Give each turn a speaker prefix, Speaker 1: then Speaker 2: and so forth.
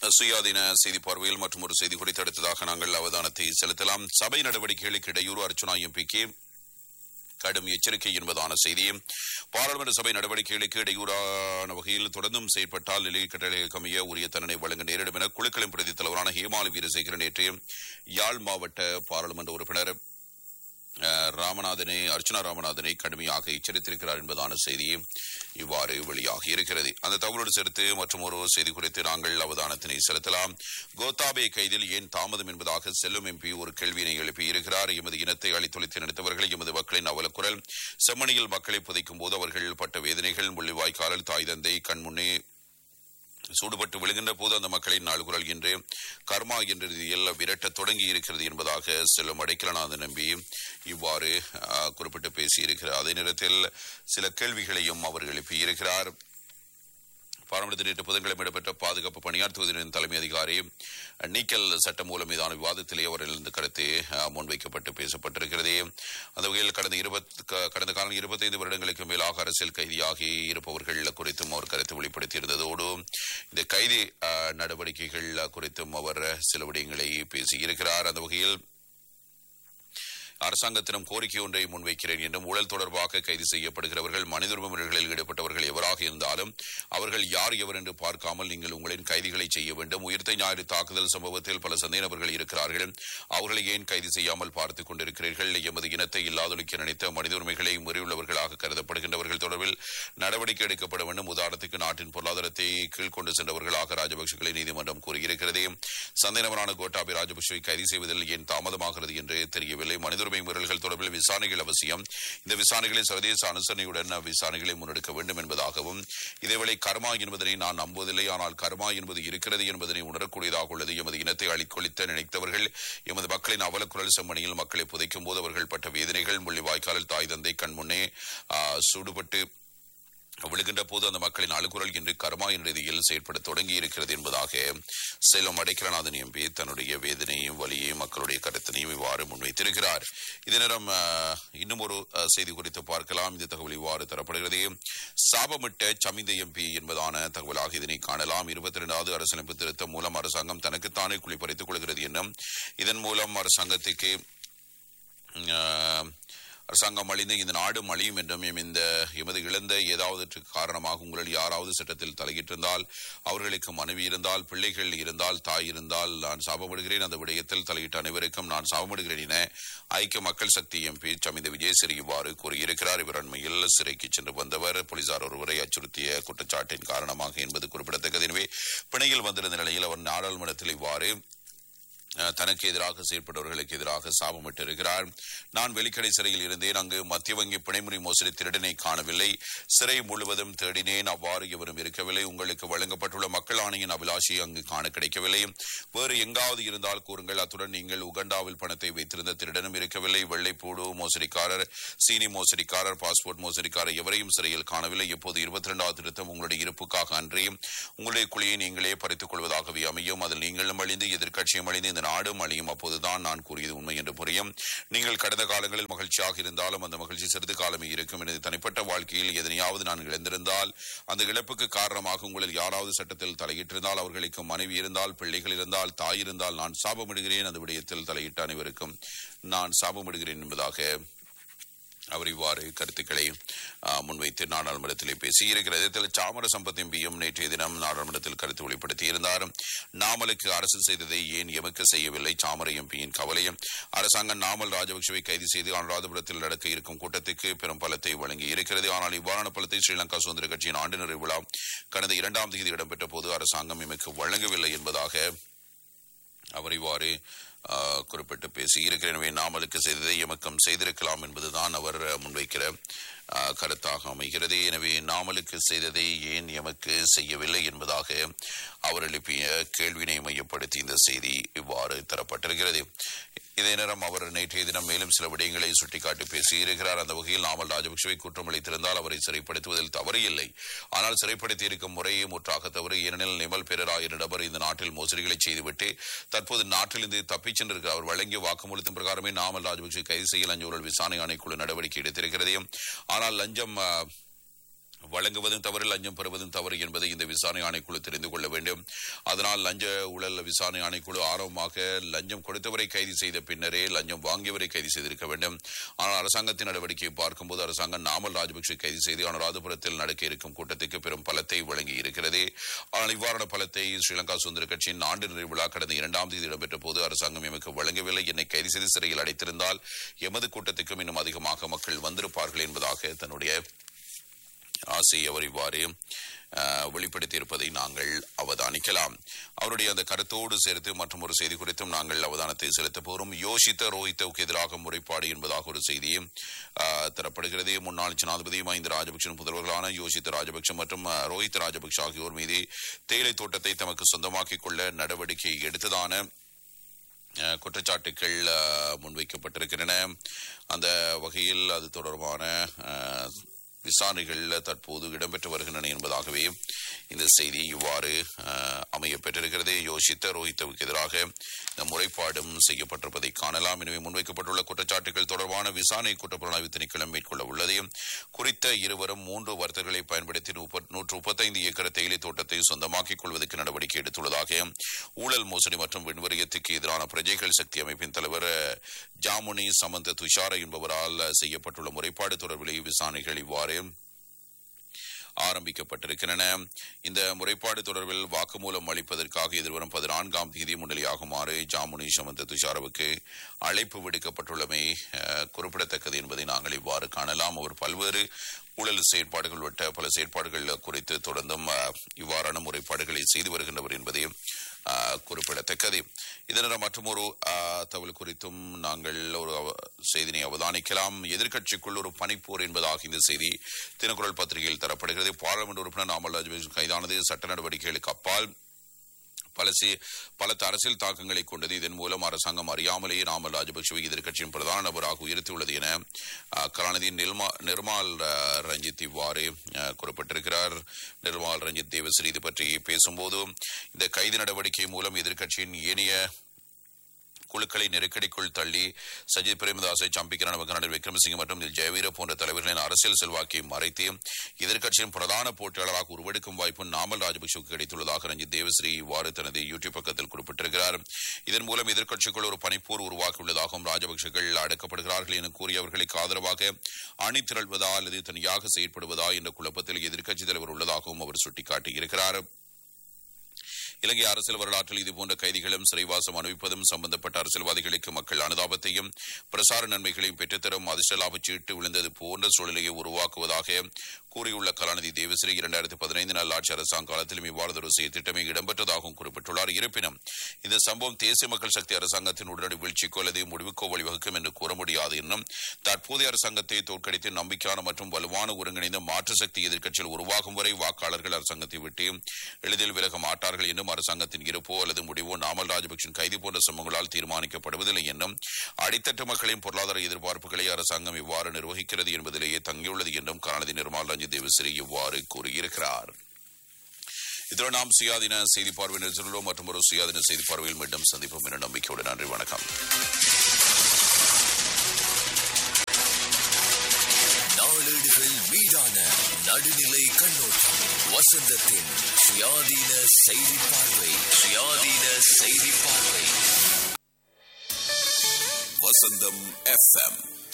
Speaker 1: சுயாதீன செய்தி பார்வையில் மற்றும் ஒரு செய்தி குறித்து அடுத்ததாக நாங்கள் அவதானத்தை செலுத்தலாம் சபை நடவடிக்கைகளுக்கு இடையூறு அர்ச்சுனா எம்பிக்கு கடும் எச்சரிக்கை என்பதான செய்தி பாராளுமன்ற சபை நடவடிக்கைகளுக்கு இடையூறான வகையில் தொடர்ந்தும் செயற்பட்டால் நிலை கட்டளைகளுக்கு அமைய உரிய தண்டனை வழங்க நேரிடும் என குழுக்களின் பிரதி தலைவரான ஹேமாலி வீரசேகரன் நேற்று யாழ் மாவட்ட பாராளுமன்ற உறுப்பினர் அஹ், ராமநாதனை அர்ச்சனா ராமநாதனை கடுமையாக எச்சரித்திருக்கிறார் என்பதான செய்தி இவ்வாறு வெளியாகி இருக்கிறது அந்த தகவலோடு சேர்த்து மற்றும் ஒரு செய்தி குறித்து நாங்கள் அவதானத்தினை செலுத்தலாம் கோத்தாபே கைதில் ஏன் தாமதம் என்பதாக செல்லும் எம்பி ஒரு கேள்வியினை எழுப்பியிருக்கிறார் எமது இனத்தை அழித்தொழித்து நடத்தவர்கள் எமது மக்களின் அவலக்குரல் செம்மணியில் மக்களை புதைக்கும் போது அவர்கள் பட்ட வேதனைகள் முள்ளிவாய்க்காலில் தாய் தந்தை கண்முன்னே சூடுபட்டு விழுகின்ற போது அந்த மக்களின் நாள்குரல் என்று கர்மா என்ற ரீதியில் விரட்டத் தொடங்கி இருக்கிறது என்பதாக செல்லும் அடைக்கலநாதன் நம்பி இவ்வாறு ஆ, குறிப்பிட்டு பேசியிருக்கிறார் அதே நேரத்தில் சில கேள்விகளையும் அவர் எழுப்பியிருக்கிறார் பாராளுமன்றத்தில் நேற்று புதன்கிழமை இடம்பெற்ற பாதுகாப்பு பணியாற்றுவதன் தலைமை அதிகாரி நீக்கல் சட்ட மூலம் மீதான விவாதத்திலே அவரிலிருந்து கருத்து அஹ், முன்வைக்கப்பட்டு பேசப்பட்டிருக்கிறது அந்த வகையில் கடந்த இருபத் க- கடந்த காலம் இருபத்தைந்து வருடங்களுக்கு மேலாக அரசியல் கைதியாகி இருப்பவர்கள் குறித்தும் அவர் கருத்து வெளிப்படுத்தியிருந்ததோடு இந்த கைதி அஹ், நடவடிக்கைகள் குறித்தும் அவர் சில விடயங்களை பேசியிருக்கிறார் அந்த வகையில் அரசாங்கத்திடம் கோரிக்கை ஒன்றை முன்வைக்கிறேன் என்றும் ஊழல் தொடர்பாக கைது செய்யப்படுகிறவர்கள் மனித உரிமை மீறல்களில் ஈடுபட்டவர்கள் எவராக இருந்தாலும் அவர்கள் யார் எவர் என்று பார்க்காமல் நீங்கள் உங்களின் கைதிகளை செய்ய வேண்டும் உயிர்த்த ஞாயிறு தாக்குதல் சம்பவத்தில் பல சந்தேக நபர்கள் இருக்கிறார்கள் அவர்களை ஏன் கைது செய்யாமல் பார்த்துக் கொண்டிருக்கிறீர்கள் எமது இனத்தை இல்லாதொழிக்க நினைத்த மனித உரிமைகளை மீறியுள்ளவர்களாக கருதப்படுகின்றவர்கள் தொடர்பில் நடவடிக்கை எடுக்கப்பட வேண்டும் உதாரணத்துக்கு நாட்டின் பொருளாதாரத்தை கீழ்கொண்டு சென்றவர்களாக ராஜபக்சேகளை நீதிமன்றம் கூறியிருக்கிறது சந்தேக நபரான கோட்டாபி ராஜபக்சேவை கைது செய்வதில் ஏன் தாமதமாகிறது என்று தெரியவில்லை மனித உரிமை மீறல்கள் தொடர்பில் விசாரணைகள் அவசியம் இந்த விசாரணைகளை சர்வதேச அனுசரணையுடன் விசாரணைகளை முன்னெடுக்க வேண்டும் என்பதாகவும் இதேவேளை கர்மா என்பதனை நான் நம்புவதில்லை ஆனால் கர்மா என்பது இருக்கிறது என்பதனை உணரக்கூடியதாக உள்ளது எமது இனத்தை அழிக்கொழித்த நினைத்தவர்கள் எமது மக்களின் அவலக்குரல் செம்மணியில் மக்களை புதைக்கும் போது அவர்கள் பட்ட வேதனைகள் முள்ளிவாய்க்காலில் தாய் தந்தை கண்முன்னே ஆ, சூடுபட்டு விழுகின்ற போது அந்த மக்களின் அழுகுரல் இன்று கர்மா என்ற ரீதியில் செயற்பட தொடங்கி இருக்கிறது என்பதாக சேலம் அடைக்கலநாதன் எம்பி தன்னுடைய வேதனையும் வலியையும் மக்களுடைய கருத்தினையும் இவ்வாறு முன்வைத்திருக்கிறார் இதே நேரம் அஹ், இன்னும் ஒரு அஹ், செய்தி குறித்து பார்க்கலாம் இந்த தகவல் இவ்வாறு தரப்படுகிறது சாபமிட்ட சமிந்த எம்பி என்பதான தகவலாக இதனை காணலாம் இருபத்தி இரண்டாவது அரசியலமைப்பு திருத்தம் மூலம் அரசாங்கம் தனக்குத்தானே குளிப்பறித்துக் கொள்கிறது என்னும் இதன் மூலம் அரசாங்கத்துக்கு அஹ், அரசாங்கம் அழிந்து இந்த நாடு அழியும் என்றும் எம் இந்த எமது இழந்த ஏதாவது காரணமாக உங்களில் யாராவது சட்டத்தில் தலையிட்டிருந்தால் அவர்களுக்கு மனைவி இருந்தால் பிள்ளைகள் இருந்தால் தாய் இருந்தால் நான் சாபமிடுகிறேன் அந்த விடயத்தில் தலையிட்ட அனைவருக்கும் நான் சாபமிடுகிறேன் என ஐக்கிய மக்கள் சக்தி எம்பி சமிந்த விஜயசிறி இவ்வாறு கூறியிருக்கிறார் இவர் அண்மையில் சிறைக்கு சென்று வந்தவர் போலீசார் ஒருவரை அச்சுறுத்திய குற்றச்சாட்டின் காரணமாக என்பது குறிப்பிடத்தக்கது எனவே பிணையில் வந்திருந்த நிலையில் அவர் நாடாளுமன்றத்தில் இவ்வாறு அஹ், தனக்கு எதிராக செயற்பட்டவர்களுக்கு எதிராக சாபமிட்டிருக்கிறார் நான் வெளிக்கடை சிறையில் இருந்தேன் அங்கு மத்திய வங்கி பிணைமுறை மோசடி திருடனை காணவில்லை சிறை முழுவதும் தேடினேன் அவ்வாறு எவரும் இருக்கவில்லை உங்களுக்கு வழங்கப்பட்டுள்ள மக்கள் ஆணையின் அபிலாஷை அங்கு காண கிடைக்கவில்லை வேறு எங்காவது இருந்தால் கூறுங்கள் அத்துடன் நீங்கள் உகண்டாவில் பணத்தை வைத்திருந்த திருடனும் இருக்கவில்லை வெள்ளைப்பூடு மோசடிக்காரர் சீனி மோசடிக்காரர் பாஸ்போர்ட் மோசடிக்காரர் எவரையும் சிறையில் காணவில்லை இப்போது இருபத்தி இரண்டாவது திருத்தம் உங்களுடைய இருப்புக்காக அன்றே உங்களுடைய குழியை நீங்களே பறித்துக் கொள்வதாகவே அமையும் அதில் நீங்களும் அழிந்து எதிர்க்கட்சியும் அழிந்து இந்த நாடும் அழியும் அப்போதுதான் நான் கூறியது உண்மை என்று புரியும் நீங்கள் கடந்த காலங்களில் மகிழ்ச்சியாக இருந்தாலும் அந்த மகிழ்ச்சி சிறிது காலமே இருக்கும் எனது தனிப்பட்ட வாழ்க்கையில் எதனையாவது நான் இழந்திருந்தால் அந்த இழப்புக்கு காரணமாக உங்களில் யாராவது சட்டத்தில் தலையிட்டிருந்தால் அவர்களுக்கு மனைவி இருந்தால் பிள்ளைகள் இருந்தால் தாய் இருந்தால் நான் சாபமிடுகிறேன் அந்த விடயத்தில் தலையிட்ட அனைவருக்கும் நான் சாபமிடுகிறேன் என்பதாக அவர் இவ்வாறு கருத்துக்களை ஆ, முன்வைத்து நாடாளுமன்றத்திலே பேசியிருக்கிறது இதில் சாமர சம்பத் எம்பியும் நேற்றைய தினம் நாடாளுமன்றத்தில் கருத்து வெளிப்படுத்தியிருந்தார் நாமலுக்கு அரசு செய்ததை ஏன் எமக்கு செய்யவில்லை சாமர எம்பியின் கவலை அரசாங்கம் நாமல் ராஜபக்சவை கைது செய்து அனுராதபுரத்தில் நடக்க இருக்கும் கூட்டத்துக்கு பெரும் பலத்தை வழங்கி இருக்கிறது ஆனால் இவ்வாறான பலத்தை ஸ்ரீலங்கா சுதந்திர கட்சியின் ஆண்டு நிறைவு விழா கடந்த இரண்டாம் தேதி இடம்பெற்ற போது அரசாங்கம் எமக்கு வழங்கவில்லை என்பதாக அவர் இவ்வாறு ஆ, குறிப்பிட்டு பேசியிருக்கிறேன் எனவே நாமலுக்கு செய்ததை எமக்கம் செய்திருக்கலாம் என்பதுதான் அவர் முன்வைக்கிற ஆ, கருத்தாக அமைகிறது எனவே நாமலுக்கு செய்ததை ஏன் எமக்கு செய்யவில்லை என்பதாக அவர் எழுப்பிய கேள்வினை மையப்படுத்தி இந்த செய்தி இவ்வாறு தரப்பட்டிருக்கிறது இதே நேரம் அவர் நேற்றைய தினம் மேலும் சில விடயங்களை சுட்டிக்காட்டி பேசியிருக்கிறார் அந்த வகையில் நாமல் ராஜபக்சவை குற்றம் அளித்திருந்தால் அவரை சிறைப்படுத்துவதில் தவறு இல்லை ஆனால் சிறைப்படுத்தி இருக்கும் முறையை முற்றாக தவறு ஏனெனில் நிமல் பெரரா என்ற நபர் இந்த நாட்டில் மோசடிகளை செய்துவிட்டு தற்போது நாட்டிலிருந்து தப்பிச் சென்றிருக்கிறார் அவர் வழங்கிய வாக்குமூலத்தின் பிரகாரமே நாமல் ராஜபக்சே கைது செய்ய லஞ்ச ஊழல் விசாரணை ஆணைக்குழு நடவடிக்கை எடுத்திருக்கிறது ஆனால் லஞ்சம் ஆ, வழங்குவதும் தவறு லஞ்சம் பெறுவதும் தவறு என்பதை இந்த விசாரணை ஆணைக்குழு தெரிந்து கொள்ள வேண்டும் அதனால் லஞ்ச ஊழல் விசாரணை ஆணைக்குழு ஆரம்பமாக லஞ்சம் கொடுத்தவரை கைது செய்த பின்னரே லஞ்சம் வாங்கியவரை கைது செய்திருக்க வேண்டும் ஆனால் அரசாங்கத்தின் நடவடிக்கையை பார்க்கும்போது அரசாங்கம் நாமல் ராஜபக்சே கைது செய்து அனுராதபுரத்தில் நடக்க இருக்கும் கூட்டத்துக்கு பெரும் பலத்தை வழங்கி இருக்கிறது ஆனால் இவ்வாறான பலத்தை ஸ்ரீலங்கா சுதந்திர கட்சியின் ஆண்டு நிறைவு விழா கடந்த இரண்டாம் தேதி இடம்பெற்ற போது அரசாங்கம் எமக்கு வழங்கவில்லை என்னை கைது செய்து சிறையில் அடைத்திருந்தால் எமது கூட்டத்துக்கும் இன்னும் அதிகமாக மக்கள் வந்திருப்பார்கள் என்பதாக தன்னுடைய ஆசை அவர் இவ்வாறு அஹ், வெளிப்படுத்தியிருப்பதை நாங்கள் அவதானிக்கலாம் அவருடைய அந்த கருத்தோடு சேர்த்து மற்றும் ஒரு செய்தி குறித்தும் நாங்கள் அவதானத்தை செலுத்த போறோம் யோசித்த ரோஹித்தவுக்கு எதிராக முறைப்பாடு என்பதாக ஒரு செய்தி அஹ், தரப்படுகிறது முன்னாள் ஜனாதிபதி மஹிந்த ராஜபக்சன் புதல்வர்களான யோசித்த ராஜபக்ஷ மற்றும் அஹ், ரோஹித் ராஜபக்ஷ ஆகியோர் மீது தேயிலை தோட்டத்தை தமக்கு சொந்தமாக்கிக் கொள்ள நடவடிக்கை எடுத்ததான அஹ், குற்றச்சாட்டுகள் அஹ், முன்வைக்கப்பட்டிருக்கின்றன அந்த வகையில் அது தொடர்பான அஹ், விசாரணைகள் தற்போது இடம்பெற்று வருகின்றன என்பதாகவே இந்த செய்தி இவ்வாறு அஹ், அமைய பெற்றிருக்கிறது யோசித்த ரோஹித்தவுக்கு எதிராக இந்த முறைப்பாடும் செய்யப்பட்டிருப்பதை காணலாம் எனவே முன்வைக்கப்பட்டுள்ள குற்றச்சாட்டுகள் தொடர்பான விசாரணை குற்றப்புலனாய்வு திணைக்களம் மேற்கொள்ள உள்ளது குறித்த இருவரும் மூன்று வர்த்தகர்களை பயன்படுத்தி முப்பத்- நூற்று முப்பத்தைந்து ஏக்கர் தேயிலை தோட்டத்தை சொந்தமாக்கிக் கொள்வதற்கு நடவடிக்கை எடுத்துள்ளதாக ஊழல் மோசடி மற்றும் விண்வரியத்துக்கு எதிரான பிரஜைகள் சக்தி அமைப்பின் தலைவர் அஹ், ஜாமுனி சமந்த துஷார என்பவரால் செய்யப்பட்டுள்ள முறைப்பாடு தொடர்பிலேயே விசாரணைகள் இவ்வாறு ஆரம்பிக்கப்பட்டிருக்கின்றன இந்த முறைப்பாடு தொடர்பில் வாக்குமூலம் அளிப்பதற்காக எதிர்வரும் பதினான்காம் தேதி முன்னிலையாகுமாறு ஜாமுனி சமந்த துஷாரவுக்கு அழைப்பு விடுக்கப்பட்டுள்ளமை அஹ், குறிப்பிடத்தக்கது என்பதை நாங்கள் இவ்வாறு காணலாம் அவர் பல்வேறு ஊழல் செயற்பாடுகள் உள்ளிட்ட பல செயற்பாடுகள் குறித்து தொடர்ந்தும் அஹ், இவ்வாறான முறைப்பாடுகளை செய்து வருகின்றவர் என்பதை அஹ், குறிப்பிடத்தக்கது இதனிடம் மற்றும் ஒரு தகவல் குறித்தும் நாங்கள் ஒரு அவ- செய்தினை அவதானிக்கலாம் எதிர்க்கட்சிக்குள் ஒரு பனிப்போர் என்பதாக இந்த செய்தி தினக்குரல் பத்திரிகையில் தரப்படுகிறது பாராளுமன்ற உறுப்பினர் நாமல் ராஜபக்சே கைதானது சட்ட நடவடிக்கைகளுக்கு அப்பால் பல சி- பலத்த அரசியல் தாக்கங்களை கொண்டது இதன் மூலம் அரசாங்கம் அறியாமலேயே நாமல் ராஜபக்சவை எதிர்க்கட்சியின் பிரதான நபராக உயர்த்தியுள்ளது என அஹ், கலாநிதி நிர்மா நிர்மால் அஹ், ரஞ்சித் இவ்வாறு அஹ், குறிப்பிட்டிருக்கிறார் நிர்மால் ரஞ்சித் தேவஸ்ரீ இது பற்றி பேசும்போது இந்த கைது நடவடிக்கை மூலம் எதிர்க்கட்சியின் ஏனைய குழுக்களை நெருக்கடிக்குள் தள்ளி சஜித் பிரேமதாசை சம்பிக்கிறான கர்நாடக விக்ரமசிங்க மற்றும் தில் ஜெயவீர போன்ற தலைவர்களின் அரசியல் செல்வாக்கை மறைத்து எதிர்க்கட்சியின் பிரதான போட்டியாளராக உருவெடுக்கும் வாய்ப்பு நாமல் ராஜபக்சவுக்கு கிடைத்துள்ளதாக ரஞ்சித் தேவஸ்ரீ இவ்வாறு தனது யூடியூப் பக்கத்தில் குறிப்பிட்டிருக்கிறார் இதன் மூலம் எதிர்க்கட்சிக்குள் ஒரு பனிப்போர் உருவாக்கியுள்ளதாகவும் ராஜபக்சர்கள் அடக்கப்படுகிறார்கள் என கூறி அவர்களுக்கு ஆதரவாக அணி திரள்வதா அல்லது தனியாக செயற்படுவதா என்ற குழப்பத்தில் எதிர்க்கட்சித் தலைவர் உள்ளதாகவும் அவர் சுட்டிக்காட்டியிருக்கிறார் இலங்கை அரசியல் வரலாற்றில் இதுபோன்ற கைதிகளும் சிறைவாசம் அனுபவிப்பதும் சம்பந்தப்பட்ட அரசியல்வாதிகளுக்கு மக்கள் அனுதாபத்தையும் பிரசார நன்மைகளையும் பெற்றுத்தரும் அதிர்ஷ்ட லாபச் சீட்டு விழுந்தது போன்ற சூழ்நிலையை உருவாக்குவதாக கூறியுள்ள கலாநிதி தேவஸ்ரீ இரண்டாயிரத்தி பதினைந்து நல்லாட்சி அரசாங்க காலத்திலும் இவ்வாறு செயற்திட்டமே இடம்பெற்றதாகவும் குறிப்பிட்டுள்ளார் இருப்பினும் இந்த சம்பவம் தேசிய மக்கள் சக்தி அரசாங்கத்தின் உடனடி வீழ்ச்சிக்கோ அல்லது முடிவுக்கோ வழிவகுக்கும் என்று கூற முடியாது என்றும் தற்போதைய அரசாங்கத்தை தோற்கடித்து நம்பிக்கையான மற்றும் வலுவான ஒருங்கிணைந்த மாற்று சக்தி எதிர்க்கட்சியில் உருவாகும் வரை வாக்காளர்கள் அரசாங்கத்தை விட்டு எளிதில் விலக மாட்டார்கள் என்றும் அரசாங்கத்தின் இருப்போ அல்லது முடிவோ நாமல் ராஜபக்சன் கைது போன்ற சம்பவங்களால் தீர்மானிக்கப்படுவதில்லை என்றும் அடித்தட்டு மக்களின் பொருளாதார எதிர்பார்ப்புகளை அரசாங்கம் இவ்வாறு நிர்வகிக்கிறது என்பதிலேயே தங்கியுள்ளது என்றும் கலாநிதி நிர்மல் ரஞ்சித் தேவஸ்ரீ இவ்வாறு கூறியிருக்கிறார் இதுடன் நாம் சுயாதீன செய்தி பார்வையினர் சொல்லுவோம் மற்றும் ஒரு சுயாதீன செய்தி பார்வையில் மீண்டும் சந்திப்போம் என நம்பிக்கையோடு நன்றி வணக்கம்
Speaker 2: நாளேடுகள் மீதான நடுநிலை கண்ணோட்டம் வசந்தத்தின் சுயாதீன செய்தி பார்வை சுயாதீன செய்தி பார்வை வசந்தம் எஃப்எம்